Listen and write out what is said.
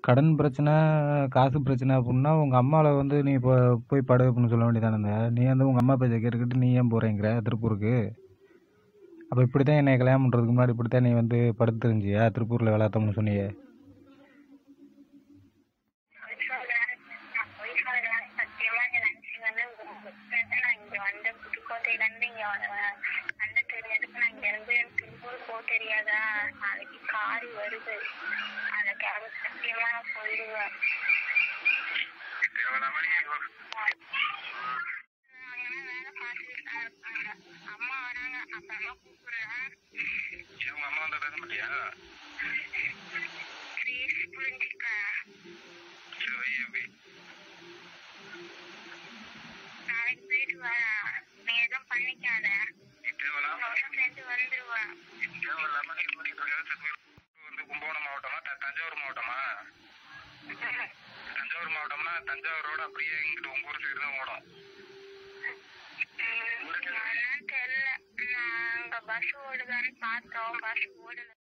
கடன் பிரச்சனை காசு பிரச்சனை அப்படின்னா உங்கள் அம்மாவில் வந்து நீ இப்போ போய் படு அப்படின்னு சொல்ல வேண்டியதானே நீ வந்து உங்கள் அம்மா பேச்சை கேட்டுக்கிட்டு நீ ஏன் போகிறேங்கிற திருப்பூருக்கு அப்போ இப்படி தான் என்னை கல்யாணம் பண்ணுறதுக்கு முன்னாடி இப்படி தான் நீ வந்து படுத்து தெரிஞ்சியா திருப்பூரில் விளாத்தம்னு சொன்னியே பொய் சொல்றேன். நான் பொய் சொல்றேன். சத்தியமா இந்த லட்சுமி வந்து உங்க friend நான் இங்க வந்த புதுக்கோட்டையில இருந்து இங்க வ- வந்த தெரிஞ்சதுக்கு நான் இங்க இருந்து திருப்பூர் போக தெரியாதா நாளைக்கு கார் வருது அதுக்காக சத்தியமா நான் போயிடுவேன் அங்கெல்லாம் வேலை பார்த்துட்டு தான் இருப்பாங்க. அம்மா வராங்க அப்புறமா கூப்பிடுறேன் உங்க அம்மா வந்து பேச மாட்டியா ப்ளீஸ் புரிஞ்சுக்க சரி வை அப்படி நாளைக்கு போயிட்டு வரேன் நீ எதுவும் பண்ணிக்காத தேவையில்லாம சேர்ந்து வந்துருவேன் தேவையில்லாம நீ இது பண்ணிட்டு இருக்காத திருப்பூர் வந்து கும்பகோணம் மாவட்டமா த- தஞ்சாவூர் மாவட்டமா தஞ்சாவூர் மாவட்டம்னா தஞ்சாவூரோட அப்படியே இங்கிட்டு உங்க ஊர் சைடு தான் ஓடும் என்னன்னு தெரியல நான் அங்க பஸ் ஓடுதான்னு பார்த்தோம் பஸ் ஓடல